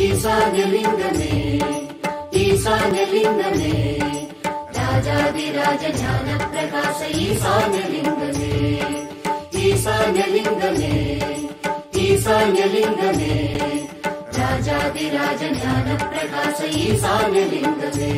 ஈசான்யலிங்கமே ஈசான்யலிங்கமே ராஜாதிராஜ ஞான பிரகாச ஈசான்யலிங்கமே ஈசான்யலிங்கமே ஈசான்யலிங்கமே ராஜாதிராஜ ஞான பிரகாச ஈசான்யலிங்கமே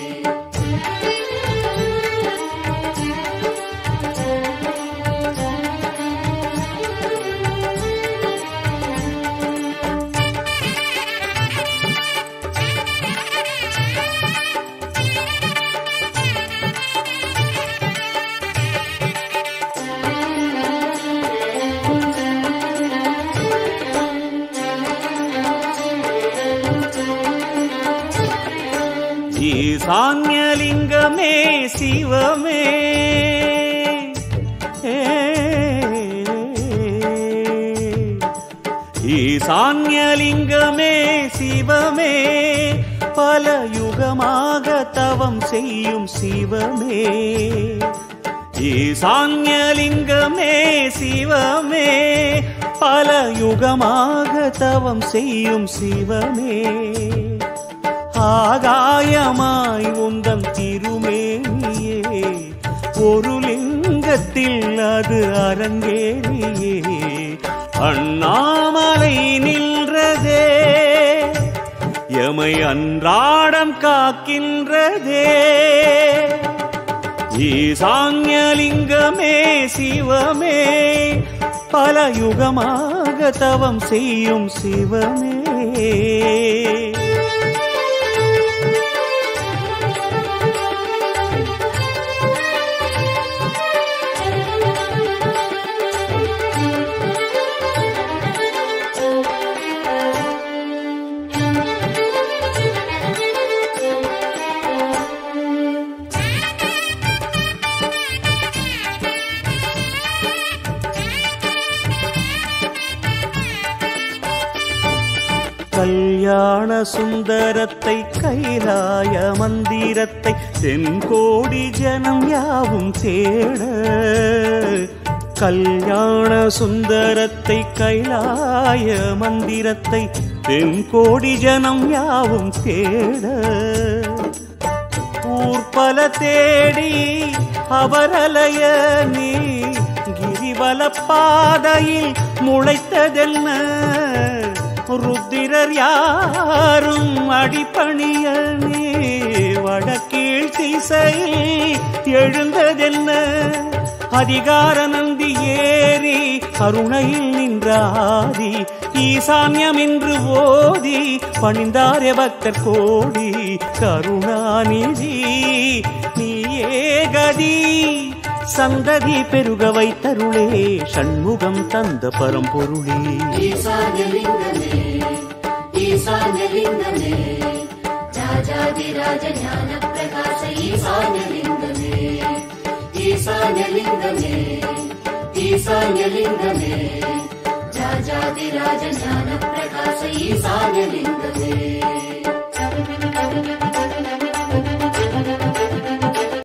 ஈசான்யலிங்கமே சிவமே ஏ. ஈசான்யலிங்கமே சிவமே பல யுகமாக தவம் செய்யும் சிவமே ஈசான்யலிங்கமே சிவமே பல யுகமாக தவம் செய்யும் சிவமே ஆகாயமாய் உந்தம் திருமேனியே ஒரு லிங்கத்தில் அது அரங்கேறியே அண்ணாமலை நின்றதே எமை அன்றாடம் காக்கின்றதே ஈசான்யலிங்கமே சிவமே பல யுகமாக தவம் செய்யும் சிவமே கல்யாண சுந்தரத்தை கைலாய மந்திரத்தை தென்கோடி ஜனம் யாவும் தேட கல்யாண சுந்தரத்தை கைலாய மந்திரத்தை தென்கோடி ஜனம் யாவும் தேட ஊர்பல தேடி அவரலைய நீ கிரிவல பாதையில் முளைத்ததென்ன ருத்திரர் யாரும் அடிப்பணிய நீ வடக்கீழ் திசையில் எழுந்ததென்ன அதிகார நந்தி ஏறி கருணையில் நின்றாதி ஈசான்யம் என்று ஓதி பணிந்தாரே பக்தர் கோடி கருணாநிதி நீயே கதி சந்ததி பெருக வைத்தருளே சண்முகம் தந்த பரம்பொருளே ஈசான்யலிங்கமே ஈசான்யலிங்கமே ராஜாதிராஜ ஞான பிரகாச ஈசான்யலிங்கமே ஈசான்யலிங்கமே ஈசான்யலிங்கமே ராஜாதிராஜ ஞான பிரகாச ஈசான்யலிங்கமே